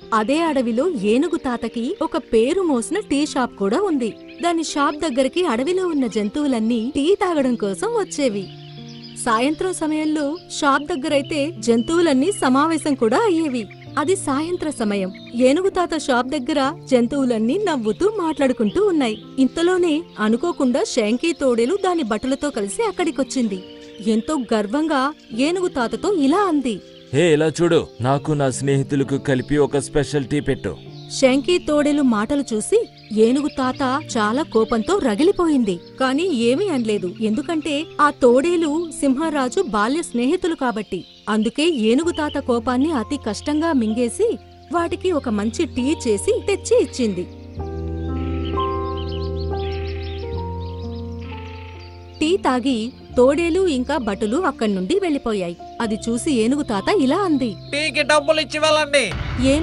అదే అడవిలో ఏనుగు తాతకి ఒక పేరు మోసిన టీ షాప్ కూడా ఉంది దాని షాప్ దగ్గరికి అడవిలో ఉన్న జంతువులన్నీ టీ తాగడం కోసం వచ్చేవి సాయంత్రం సమయంలో షాప్ దగ్గరైతే జంతువులన్నీ సమావేశం కూడా అయ్యేవి అది సాయంత్ర సమయం ఏనుగు తాత షాప్ దగ్గర జంతువులన్నీ నవ్వుతూ మాట్లాడుకుంటూ ఉన్నాయి ఇంతలోనే అనుకోకుండా శంకీ తోడేలు దాని బట్టలతో కలిసి అక్కడికొచ్చింది ఎంతో గర్వంగా ఏనుగు తాతతో ఇలా అంది హే ఇలా చూడు నాకు నా స్నేహితులకు కలిపి ఒక స్పెషల్ టీ పెట్టు శంకీ తోడేలు మాటలు చూసి ఏనుగు తాత చాలా కోపంతో రగిలిపోయింది కాని ఏమీ అనలేదు ఎందుకంటే ఆ తోడేలు సింహరాజు బాల్య స్నేహితులు కాబట్టి అందుకే ఏనుగు తాత కోపాన్ని అతి కష్టంగా మింగేసి వాటికి ఒక మంచి టీ చేసి తెచ్చి ఇచ్చింది టీ తాగి తోడేలు ఇంకా భటులు అక్కడి నుండి వెళ్లిపోయాయి అది చూసి ఏనుగు తాత ఇలా అంది టీకి డబ్బులు ఇచ్చి వెళ్ళండి